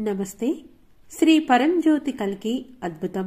నమస్తే శ్రీ పరంజ్యోతి కల్కి అద్భుతం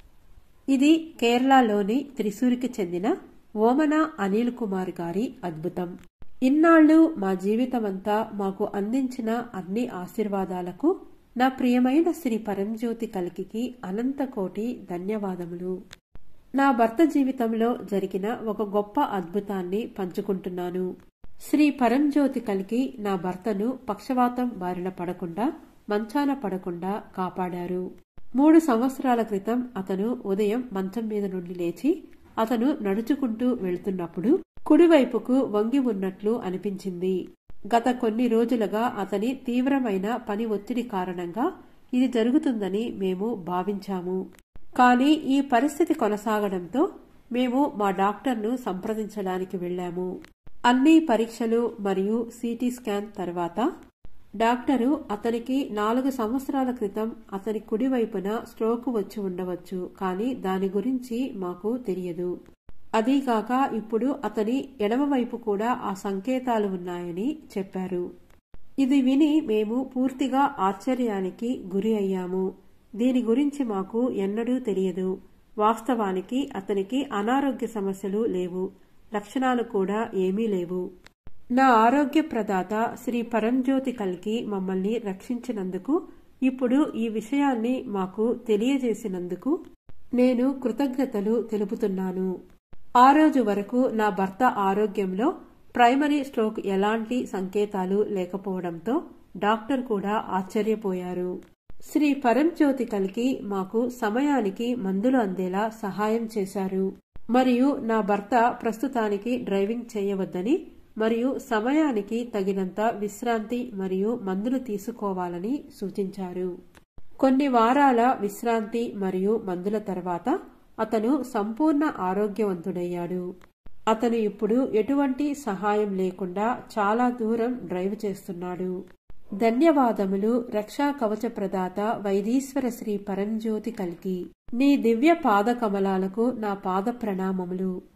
ఇది కేరళలోని త్రిశూర్కి చెందిన ఓమన అనిల్ కుమార్ గారి అద్భుతం ఇన్నాళ్లు మా జీవితమంతా మాకు అందించిన అన్ని ఆశీర్వాదాలకు నా ప్రియమైన శ్రీ పరంజ్యోతి కల్కికి అనంత కోటి ధన్యవాదములు నా భర్త జీవితంలో జరిగిన ఒక గొప్ప అద్భుతాన్ని పంచుకుంటున్నాను శ్రీ పరంజ్యోతి కలికి నా భర్తను పక్షవాతం బారిన పడకుండా మంచాన పడకుండా కాపాడారు మూడు సంవత్సరాల క్రితం అతను ఉదయం మంచం మీద నుండి లేచి అతను నడుచుకుంటూ వెళ్తున్నప్పుడు కుడివైపుకు వంగి ఉన్నట్లు అనిపించింది గత కొన్ని రోజులుగా అతని తీవ్రమైన పని ఒత్తిడి కారణంగా ఇది జరుగుతుందని మేము భావించాము కానీ ఈ పరిస్థితి కొనసాగడంతో మేము మా డాక్టర్ను సంప్రదించడానికి వెళ్లాము అన్ని పరీక్షలు మరియు సిటీ స్కాన్ తర్వాత డాక్టరు అతనికి నాలుగు సంవత్సరాల క్రితం అతని కుడివైపున స్ట్రోక్ వచ్చి ఉండవచ్చు కానీ దాని గురించి మాకు తెలియదు అదీగాక ఇప్పుడు అతని ఎడమవైపు కూడా ఆ సంకేతాలు ఉన్నాయని చెప్పారు ఇది విని మేము పూర్తిగా ఆశ్చర్యానికి గురి అయ్యాము దీని గురించి మాకు ఎన్నడూ తెలియదు వాస్తవానికి అతనికి అనారోగ్య సమస్యలు లేవు లక్షణాలు కూడా ఏమీ లేవు నా ఆరోగ్య ప్రదాత శ్రీ పరంజ్యోతి కల్కి మమ్మల్ని రక్షించినందుకు ఇప్పుడు ఈ విషయాన్ని మాకు తెలియజేసినందుకు నేను కృతజ్ఞతలు తెలుపుతున్నాను ఆ రోజు వరకు నా భర్త ఆరోగ్యంలో ప్రైమరీ స్ట్రోక్ ఎలాంటి సంకేతాలు లేకపోవడంతో డాక్టర్ కూడా ఆశ్చర్యపోయారు శ్రీ పరంజ్యోతి కలికి మాకు సమయానికి మందులు అందేలా సహాయం చేశారు మరియు నా భర్త ప్రస్తుతానికి డ్రైవింగ్ చేయవద్దని మరియు సమయానికి తగినంత విశ్రాంతి మరియు మందులు తీసుకోవాలని సూచించారు కొన్ని వారాల విశ్రాంతి మరియు మందుల తర్వాత అతను సంపూర్ణ ఆరోగ్యవంతుడయ్యాడు అతను ఇప్పుడు ఎటువంటి సహాయం లేకుండా చాలా దూరం డ్రైవ్ చేస్తున్నాడు ధన్యవాదములు రక్షా కవచ ప్రదాత వైదీశ్వర శ్రీ పరంజ్యోతి కల్కి నీ దివ్య పాద కమలాలకు నా పాద ప్రణామములు